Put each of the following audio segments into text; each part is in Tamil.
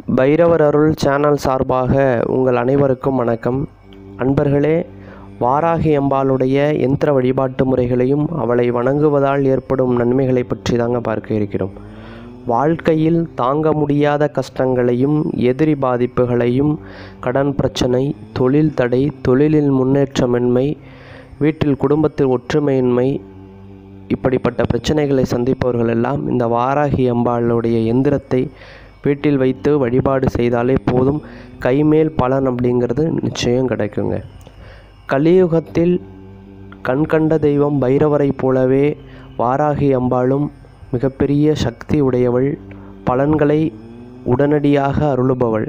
பைரவர் அருள் சேனல் சார்பாக உங்கள் அனைவருக்கும் வணக்கம் அன்பர்களே வாராகி அம்பாளுடைய யந்திர வழிபாட்டு முறைகளையும் அவளை வணங்குவதால் ஏற்படும் நன்மைகளை பற்றி தாங்க பார்க்க இருக்கிறோம் வாழ்க்கையில் தாங்க முடியாத கஷ்டங்களையும் எதிரி பாதிப்புகளையும் கடன் பிரச்சனை தொழில் தடை தொழிலில் முன்னேற்றமின்மை வீட்டில் குடும்பத்தில் ஒற்றுமையின்மை இப்படிப்பட்ட பிரச்சனைகளை சந்திப்பவர்கள் எல்லாம் இந்த வாராகி அம்பாளுடைய எந்திரத்தை வீட்டில் வைத்து வழிபாடு செய்தாலே போதும் கைமேல் பலன் அப்படிங்கிறது நிச்சயம் கிடைக்குங்க கலியுகத்தில் கண்கண்ட தெய்வம் பைரவரைப் போலவே வாராகி அம்பாளும் மிகப்பெரிய சக்தி உடையவள் பலன்களை உடனடியாக அருளுபவள்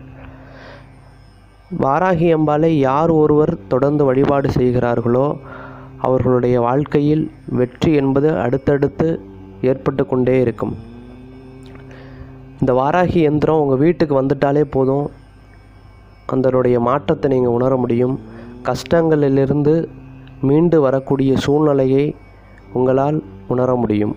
வாராகி அம்பாளை யார் ஒருவர் தொடர்ந்து வழிபாடு செய்கிறார்களோ அவர்களுடைய வாழ்க்கையில் வெற்றி என்பது அடுத்தடுத்து ஏற்பட்டு கொண்டே இருக்கும் இந்த வாராகி யந்திரம் உங்கள் வீட்டுக்கு வந்துட்டாலே போதும் அதனுடைய மாற்றத்தை நீங்கள் உணர முடியும் கஷ்டங்களிலிருந்து மீண்டு வரக்கூடிய சூழ்நிலையை உங்களால் உணர முடியும்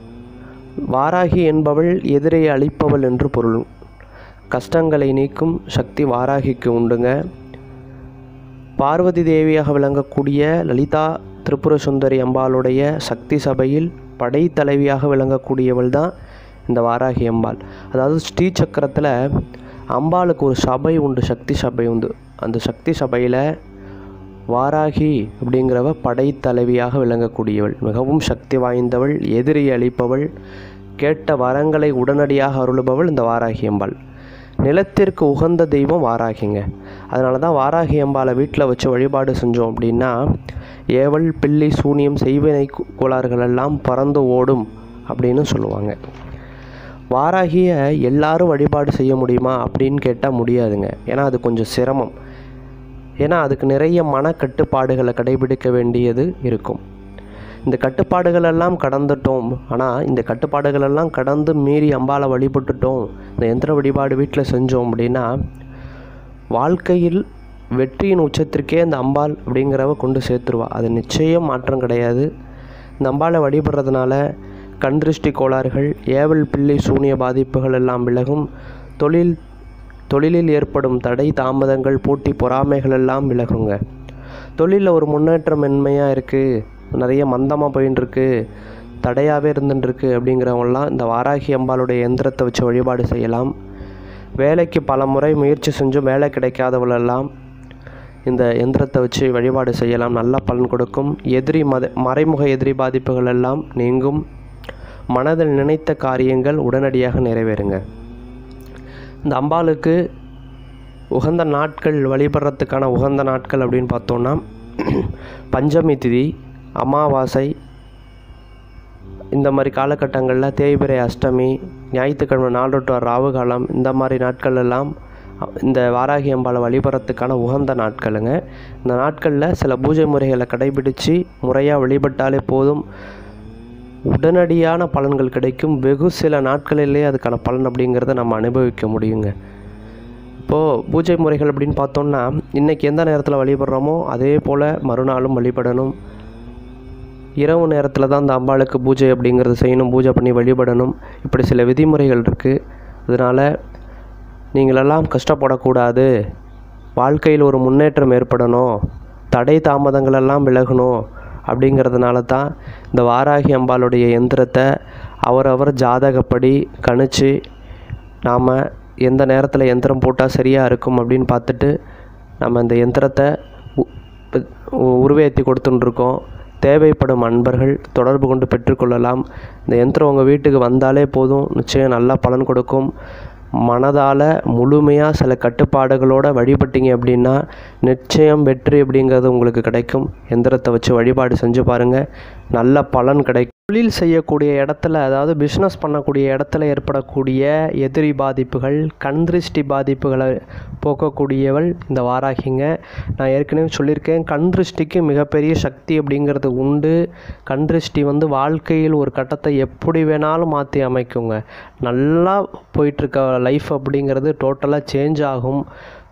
வாராகி என்பவள் எதிரை அழிப்பவள் என்று பொருள் கஷ்டங்களை நீக்கும் சக்தி வாராகிக்கு உண்டுங்க பார்வதி தேவியாக விளங்கக்கூடிய லலிதா திரிபுர சுந்தரி அம்பாளுடைய சக்தி சபையில் படைத்தலைவியாக விளங்கக்கூடியவள் தான் இந்த வாராகி அம்பாள் அதாவது ஸ்ரீ சக்கரத்தில் அம்பாளுக்கு ஒரு சபை உண்டு சக்தி சபை உண்டு அந்த சக்தி சபையில் வாராகி அப்படிங்கிறவ படைத்தலைவியாக விளங்கக்கூடியவள் மிகவும் சக்தி வாய்ந்தவள் எதிரி அளிப்பவள் கேட்ட வரங்களை உடனடியாக அருளுபவள் இந்த வாராகி அம்பாள் நிலத்திற்கு உகந்த தெய்வம் வாராகிங்க அதனால தான் வாராகி அம்பாளை வீட்டில் வச்சு வழிபாடு செஞ்சோம் அப்படின்னா ஏவல் பில்லி சூனியம் செய்வினை கோளாறுகள் எல்லாம் பறந்து ஓடும் அப்படின்னு சொல்லுவாங்க வாராகியை எல்லாரும் வழிபாடு செய்ய முடியுமா அப்படின்னு கேட்டால் முடியாதுங்க ஏன்னா அது கொஞ்சம் சிரமம் ஏன்னா அதுக்கு நிறைய மன கட்டுப்பாடுகளை கடைபிடிக்க வேண்டியது இருக்கும் இந்த கட்டுப்பாடுகள் எல்லாம் கடந்துட்டோம் ஆனால் இந்த கட்டுப்பாடுகள் எல்லாம் கடந்து மீறி அம்பாலை வழிபட்டுட்டோம் இந்த யந்திர வழிபாடு வீட்டில் செஞ்சோம் அப்படின்னா வாழ்க்கையில் வெற்றியின் உச்சத்திற்கே இந்த அம்பாள் அப்படிங்கிறவ கொண்டு சேர்த்துருவா அது நிச்சயம் மாற்றம் கிடையாது இந்த அம்பாளை வழிபடுறதுனால கண் திருஷ்டி கோளாறுகள் ஏவல் பிள்ளை சூனிய பாதிப்புகள் எல்லாம் விலகும் தொழில் தொழிலில் ஏற்படும் தடை தாமதங்கள் போட்டி பொறாமைகள் எல்லாம் விலகுங்க தொழிலில் ஒரு முன்னேற்றம் மென்மையாக இருக்குது நிறைய மந்தமாக போயின்னு இருக்கு தடையாகவே இருந்துட்டுருக்கு அப்படிங்கிறவங்களாம் இந்த வாராகி அம்பாளுடைய எந்திரத்தை வச்சு வழிபாடு செய்யலாம் வேலைக்கு பல முறை முயற்சி செஞ்சும் வேலை கிடைக்காதவளெல்லாம் இந்த எந்திரத்தை வச்சு வழிபாடு செய்யலாம் நல்ல பலன் கொடுக்கும் எதிரி மத மறைமுக எதிரி பாதிப்புகள் எல்லாம் நீங்கும் மனதில் நினைத்த காரியங்கள் உடனடியாக நிறைவேறுங்க இந்த அம்பாளுக்கு உகந்த நாட்கள் வழிபடுறதுக்கான உகந்த நாட்கள் அப்படின்னு பார்த்தோன்னா பஞ்சமி திதி அமாவாசை இந்த மாதிரி காலகட்டங்களில் தேய்பிரை அஷ்டமி ஞாயிற்றுக்கிழமை நாளொட்டு ராவு காலம் இந்த மாதிரி நாட்கள் எல்லாம் இந்த வாராகி அம்பாளை வழிபடுறதுக்கான உகந்த நாட்களுங்க இந்த நாட்களில் சில பூஜை முறைகளை கடைபிடித்து முறையாக வழிபட்டாலே போதும் உடனடியான பலன்கள் கிடைக்கும் வெகு சில நாட்களிலே அதுக்கான பலன் அப்படிங்கிறத நம்ம அனுபவிக்க முடியுங்க இப்போது பூஜை முறைகள் அப்படின்னு பார்த்தோம்னா இன்றைக்கி எந்த நேரத்தில் வழிபடுறோமோ அதே போல் மறுநாளும் வழிபடணும் இரவு நேரத்தில் தான் அந்த அம்பாளுக்கு பூஜை அப்படிங்கிறது செய்யணும் பூஜை பண்ணி வழிபடணும் இப்படி சில விதிமுறைகள் இருக்குது அதனால் நீங்களெல்லாம் கஷ்டப்படக்கூடாது வாழ்க்கையில் ஒரு முன்னேற்றம் ஏற்படணும் தடை தாமதங்களெல்லாம் விலகணும் அப்படிங்கிறதுனால தான் இந்த வாராகி அம்பாளுடைய எந்திரத்தை அவரவர் ஜாதகப்படி கணிச்சு நாம் எந்த நேரத்தில் எந்திரம் போட்டால் சரியாக இருக்கும் அப்படின்னு பார்த்துட்டு நம்ம இந்த எந்திரத்தை உருவேற்றி கொடுத்துட்டுருக்கோம் தேவைப்படும் அன்பர்கள் தொடர்பு கொண்டு பெற்றுக்கொள்ளலாம் இந்த யந்திரம் உங்கள் வீட்டுக்கு வந்தாலே போதும் நிச்சயம் நல்லா பலன் கொடுக்கும் மனதால் முழுமையாக சில கட்டுப்பாடுகளோடு வழிபட்டீங்க அப்படின்னா நிச்சயம் வெற்றி அப்படிங்கிறது உங்களுக்கு கிடைக்கும் எந்திரத்தை வச்சு வழிபாடு செஞ்சு பாருங்கள் நல்ல பலன் கிடைக்கும் தொழில் செய்யக்கூடிய இடத்துல அதாவது பிஸ்னஸ் பண்ணக்கூடிய இடத்துல ஏற்படக்கூடிய எதிரி பாதிப்புகள் கண் திருஷ்டி பாதிப்புகளை போக்கக்கூடியவள் இந்த வாராகிங்க நான் ஏற்கனவே சொல்லியிருக்கேன் கண் திருஷ்டிக்கு மிகப்பெரிய சக்தி அப்படிங்கிறது உண்டு கண் திருஷ்டி வந்து வாழ்க்கையில் ஒரு கட்டத்தை எப்படி வேணாலும் மாற்றி அமைக்குங்க நல்லா போயிட்டுருக்க லைஃப் அப்படிங்கிறது டோட்டலாக சேஞ்ச் ஆகும்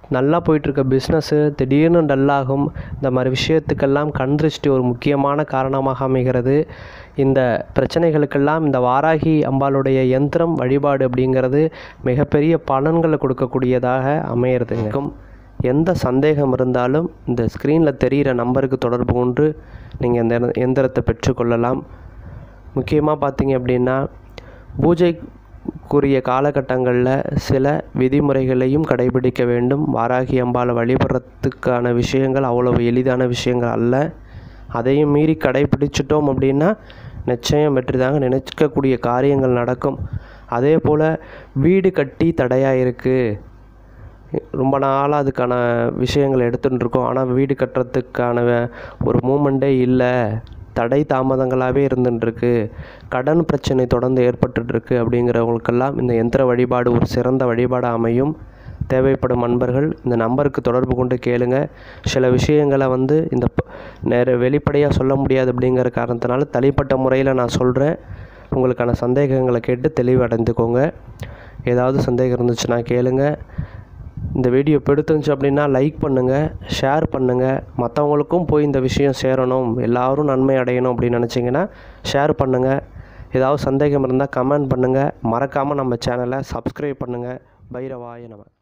நல்லா போயிட்டுருக்க பிஸ்னஸ்ஸு திடீர்னு டல்லாகும் இந்த மாதிரி விஷயத்துக்கெல்லாம் கண் திருஷ்டி ஒரு முக்கியமான காரணமாக அமைகிறது இந்த பிரச்சனைகளுக்கெல்லாம் இந்த வாராகி அம்பாளுடைய யந்திரம் வழிபாடு அப்படிங்கிறது மிகப்பெரிய பலன்களை கொடுக்கக்கூடியதாக அமையிறதுக்கும் எந்த சந்தேகம் இருந்தாலும் இந்த ஸ்க்ரீனில் தெரிகிற நம்பருக்கு தொடர்பு கொண்டு நீங்கள் இந்த எந்திரத்தை பெற்றுக்கொள்ளலாம் முக்கியமாக பார்த்தீங்க அப்படின்னா பூஜைக்குரிய காலகட்டங்களில் சில விதிமுறைகளையும் கடைபிடிக்க வேண்டும் வாராகி அம்பாளை வழிபடுறதுக்கான விஷயங்கள் அவ்வளவு எளிதான விஷயங்கள் அல்ல அதையும் மீறி கடைபிடிச்சிட்டோம் அப்படின்னா நிச்சயம் வெற்றிதாங்க நினைக்கக்கூடிய காரியங்கள் நடக்கும் அதே போல் வீடு கட்டி தடையாக இருக்குது ரொம்ப நாளாக அதுக்கான விஷயங்கள் எடுத்துகிட்டு இருக்கோம் ஆனால் வீடு கட்டுறதுக்கான ஒரு மூமெண்ட்டே இல்லை தடை தாமதங்களாகவே இருந்துட்டுருக்கு கடன் பிரச்சனை தொடர்ந்து ஏற்பட்டுருக்கு அப்படிங்கிறவங்களுக்கெல்லாம் இந்த யந்திர வழிபாடு ஒரு சிறந்த வழிபாடாக அமையும் தேவைப்படும் அன்பர்கள் இந்த நம்பருக்கு தொடர்பு கொண்டு கேளுங்க சில விஷயங்களை வந்து இந்த ப- நேர வெளிப்படையாக சொல்ல முடியாது அப்படிங்கிற காரணத்தினால தனிப்பட்ட முறையில் நான் சொல்கிறேன் உங்களுக்கான சந்தேகங்களை கேட்டு தெளிவடைந்துக்கோங்க ஏதாவது சந்தேகம் இருந்துச்சுன்னா கேளுங்க இந்த வீடியோ பிடித்துருந்துச்சு அப்படின்னா லைக் பண்ணுங்கள் ஷேர் பண்ணுங்கள் மற்றவங்களுக்கும் போய் இந்த விஷயம் சேரணும் எல்லாரும் நன்மை அடையணும் அப்படின்னு நினச்சிங்கன்னா ஷேர் பண்ணுங்கள் ஏதாவது சந்தேகம் இருந்தால் கமெண்ட் பண்ணுங்கள் மறக்காமல் நம்ம சேனலை சப்ஸ்கிரைப் பண்ணுங்கள் பைரவாய நம்ம